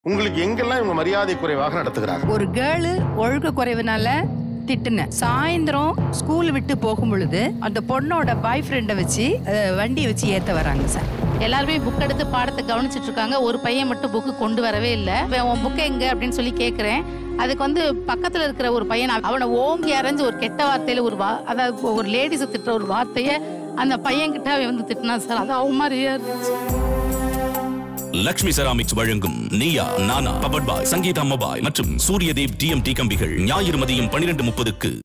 உங்களுக்கு எங்கெல்லாம் இவங்க மரியாதை குறைவாக நடத்துகிறாங்க ஒரு கேர்ளு ஒழுக்க குறைவுனால திட்டுனேன் சாயந்தரம் ஸ்கூல் விட்டு போகும் பொழுது அந்த பொண்ணோட பாய் ஃப்ரெண்டை வச்சு அஹ், வண்டியை வச்சு ஏத்த வராங்க சார் எல்லாருமே புக் எடுத்து பாடத்தை கவனிச்சிட்டு இருக்காங்க ஒரு பையன் மட்டும் புக்கு கொண்டு வரவே இல்லை உன் புக்கு எங்க அப்படின்னு சொல்லி கேட்குறேன் அதுக்கு வந்து பக்கத்துல இருக்கிற ஒரு பையன் அவனை ஓங்கி அரைஞ்சு ஒரு கெட்ட வார்த்தையில ஒரு வா அதாவது ஒரு லேடிஸை திட்டுற ஒரு வார்த்தையை அந்த பையன் கிட்ட அவன் வந்து திட்டினான் சார் அது அவன் மாதிரியே இருந்துச்சு லக்ஷ்மி செராமிக்ஸ் வழங்கும் நீயா நானா பவர்ட் பாய் சங்கீதா மொபாய் மற்றும் சூரியதேவ் டிஎம்டி கம்பிகள் ஞாயிறு மதியம் பன்னிரண்டு முப்பதுக்கு